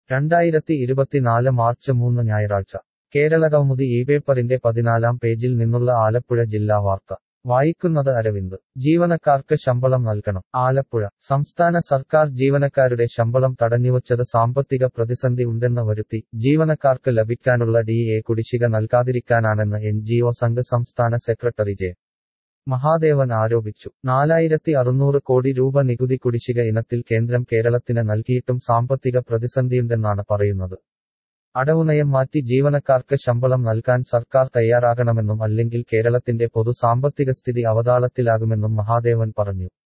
രണ്ടായിരത്തി ഇരുപത്തിനാല് മാർച്ച് മൂന്ന് ഞായറാഴ്ച കേരള കൗമുദി ഈ പേപ്പറിന്റെ പതിനാലാം പേജിൽ നിന്നുള്ള ആലപ്പുഴ ജില്ലാ വാർത്ത വായിക്കുന്നത് അരവിന്ദ് ജീവനക്കാർക്ക് ശമ്പളം നൽകണം ആലപ്പുഴ സംസ്ഥാന സർക്കാർ ജീവനക്കാരുടെ ശമ്പളം തടഞ്ഞുവച്ചത് സാമ്പത്തിക പ്രതിസന്ധി ഉണ്ടെന്ന് വരുത്തി ജീവനക്കാർക്ക് ലഭിക്കാനുള്ള ഡി എ കുടിശ്ശിക നൽകാതിരിക്കാനാണെന്ന് എൻ ജി ഒ സംഘ് സംസ്ഥാന സെക്രട്ടറി ജെ മഹാദേവൻ ആരോപിച്ചു നാലായിരത്തി അറുന്നൂറ് കോടി രൂപ നികുതി കുടിശ്ശിക ഇനത്തിൽ കേന്ദ്രം കേരളത്തിന് നൽകിയിട്ടും സാമ്പത്തിക പ്രതിസന്ധിയുണ്ടെന്നാണ് പറയുന്നത് അടവുനയം മാറ്റി ജീവനക്കാർക്ക് ശമ്പളം നൽകാൻ സർക്കാർ തയ്യാറാകണമെന്നും അല്ലെങ്കിൽ കേരളത്തിന്റെ പൊതു സാമ്പത്തിക സ്ഥിതി അവതാളത്തിലാകുമെന്നും മഹാദേവൻ പറഞ്ഞു